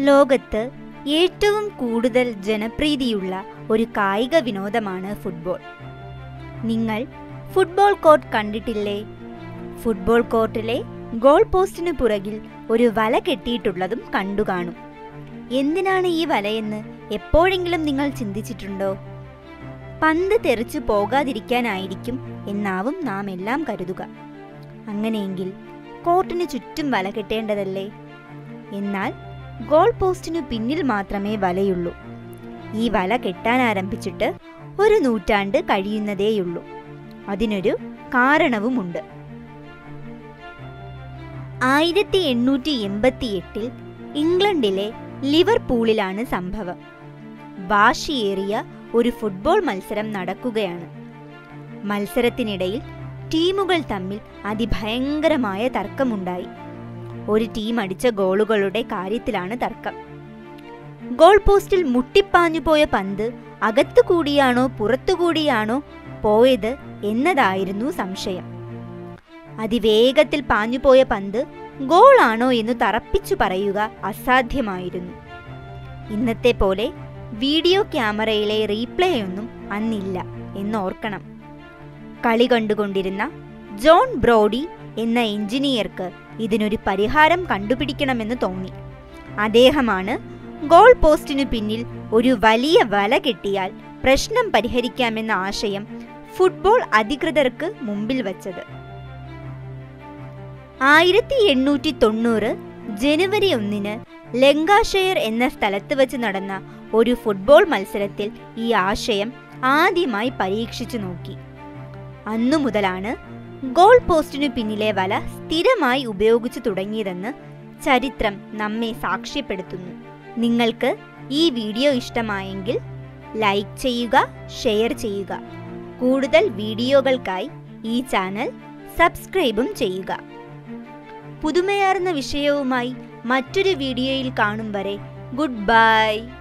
ലോകത്ത് ഏറ്റവും കൂടുതൽ ജനപ്രീതിയുള്ള ഒരു കായിക വിനോദമാണ് ഫുട്ബോൾ നിങ്ങൾ ഫുട്ബോൾ കോർട്ട് കണ്ടിട്ടില്ലേ ഫുട്ബോൾ കോർട്ടിലെ ഗോൾ പോസ്റ്റിന് പുറകിൽ ഒരു വല കെട്ടിയിട്ടുള്ളതും കണ്ടു കാണും എന്തിനാണ് ഈ വലയെന്ന് എപ്പോഴെങ്കിലും നിങ്ങൾ ചിന്തിച്ചിട്ടുണ്ടോ പന്ത് തെറിച്ചു പോകാതിരിക്കാനായിരിക്കും എന്നാവും നാം എല്ലാം കരുതുക അങ്ങനെയെങ്കിൽ കോർട്ടിന് ചുറ്റും വല കെട്ടേണ്ടതല്ലേ എന്നാൽ ഗോൾ പോസ്റ്റിനു പിന്നിൽ മാത്രമേ വലയുള്ളൂ ഈ വല കെട്ടാൻ ആരംഭിച്ചിട്ട് ഒരു നൂറ്റാണ്ട് കഴിയുന്നതേയുള്ളൂ അതിനൊരു കാരണവുമുണ്ട് ആയിരത്തി എണ്ണൂറ്റി എൺപത്തി എട്ടിൽ ഇംഗ്ലണ്ടിലെ ലിവർപൂളിലാണ് സംഭവം വാശിയേറിയ ഒരു ഫുട്ബോൾ മത്സരം നടക്കുകയാണ് മത്സരത്തിനിടയിൽ ടീമുകൾ തമ്മിൽ അതിഭയങ്കരമായ തർക്കമുണ്ടായി ഒരു ടീം അടിച്ച ഗോളുകളുടെ കാര്യത്തിലാണ് തർക്കം ഗോൾ പോസ്റ്റിൽ മുട്ടിപ്പാഞ്ഞു പോയ പന്ത് അകത്തു കൂടിയാണോ പുറത്തുകൂടിയാണോ പോയത് എന്നതായിരുന്നു സംശയം അതിവേഗത്തിൽ പാഞ്ഞുപോയ പന്ത് ഗോളാണോ എന്ന് തറപ്പിച്ചു പറയുക അസാധ്യമായിരുന്നു ഇന്നത്തെ പോലെ വീഡിയോ ക്യാമറയിലെ റീപ്ലേ ഒന്നും അന്നില്ല എന്നോർക്കണം കളി കണ്ടുകൊണ്ടിരുന്ന ജോൺ ബ്രോഡി എന്ന എഞ്ചിനീയർക്ക് ഇതിനൊരു പരിഹാരം കണ്ടുപിടിക്കണമെന്ന് തോന്നി അദ്ദേഹമാണ് ഗോൾ പോസ്റ്റിനു പിന്നിൽ ഒരു വലിയ വല കെട്ടിയാൽ പ്രശ്നം പരിഹരിക്കാമെന്ന ആശയം ഫുട്ബോൾ അധികൃതർക്ക് മുമ്പിൽ വച്ചത് ആയിരത്തി എണ്ണൂറ്റി തൊണ്ണൂറ് ജനുവരി ഒന്നിന് ലങ്കാഷെയർ എന്ന സ്ഥലത്ത് വെച്ച് നടന്ന ഒരു ഫുട്ബോൾ മത്സരത്തിൽ ഈ ആശയം ആദ്യമായി പരീക്ഷിച്ചു നോക്കി അന്നു മുതലാണ് ഗോൾ പോസ്റ്റിനു പിന്നിലെ വല സ്ഥിരമായി ഉപയോഗിച്ചു തുടങ്ങിയതെന്ന് ചരിത്രം നമ്മെ സാക്ഷ്യപ്പെടുത്തുന്നു നിങ്ങൾക്ക് ഈ വീഡിയോ ഇഷ്ടമായെങ്കിൽ ലൈക്ക് ചെയ്യുക ഷെയർ ചെയ്യുക കൂടുതൽ വീഡിയോകൾക്കായി ഈ ചാനൽ സബ്സ്ക്രൈബും ചെയ്യുക പുതുമയാർന്ന വിഷയവുമായി മറ്റൊരു വീഡിയോയിൽ കാണും വരെ ഗുഡ് ബൈ